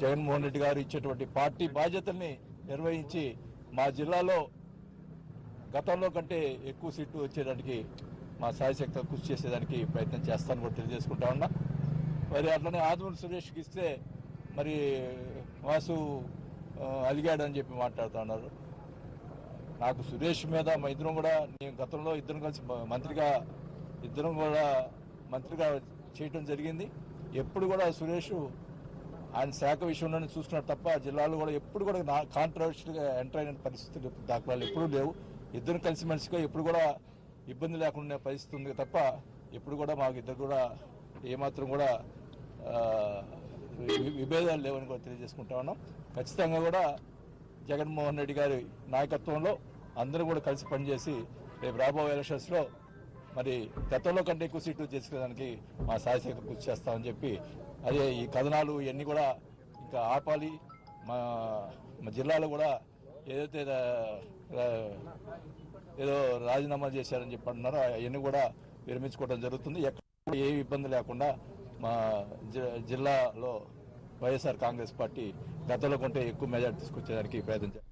జగన్మోహన్ రెడ్డి గారు ఇచ్చేటువంటి పార్టీ బాధ్యతల్ని నిర్వహించి మా జిల్లాలో గతంలో కంటే ఎక్కువ సీట్లు వచ్చేదానికి మా సాయశక్తిగా కృషి చేసేదానికి ప్రయత్నం చేస్తాను కూడా తెలియజేసుకుంటా ఉన్నా మరి అట్లనే ఆదిమూరి సురేష్కి ఇస్తే మరి వాసు ఆ, అలిగాడని చెప్పి మాట్లాడుతూ ఉన్నారు నాకు సురేష్ మీద మా ఇద్దరం కూడా నేను గతంలో ఇద్దరం కలిసి మ- మంత్రిగా ఇద్దరం కూడా మంత్రిగా చేయటం జరిగింది ఎప్పుడు కూడా సురేష్ ఆయన శాఖ విషయంలోనే చూసుకున్నారు తప్ప జిల్లాలో కూడా ఎప్పుడు కూడా నా కాంట్రవర్షియల్గా ఎంటర్ అయిన పరిస్థితులు దాఖలాలు ఎప్పుడూ లేవు ఇద్దరు కలిసి మనిషిగా ఎప్పుడు కూడా ఇబ్బంది లేకుండా పరిస్థితి ఉంది తప్ప ఎప్పుడు కూడా మాకు ఇద్దరు కూడా ఏమాత్రం కూడా ఆ, వి- విభేదాలు లేవని కూడా తెలియజేసుకుంటా ఉన్నాం ఖచ్చితంగా కూడా జగన్మోహన్ రెడ్డి గారి నాయకత్వంలో అందరూ కూడా కలిసి పనిచేసి రేపు రాబోయే ఎలక్షన్స్లో మరి గతంలో కంటే ఎక్కువ సీట్లు చేసుకోవడానికి మా సాయశక్తి కృషి చేస్తామని చెప్పి అదే ఈ కథనాలు ఇవన్నీ కూడా ఇంకా ఆపాలి మా మా జిల్లాలో కూడా ఏదైతే రా- రా- ఏదో రాజీనామా చేశారని చెప్పి అంటున్నారో అవన్నీ కూడా విరమించుకోవడం జరుగుతుంది ఎక్కడ కూడా ఏ ఇబ్బంది లేకుండా మా జి- జిల్లాలో వైఎస్ఆర్ కాంగ్రెస్ పార్టీ గతంలో కంటే ఎక్కువ మెజార్టీ తీసుకొచ్చేదానికి ప్రయత్నం చేస్తారు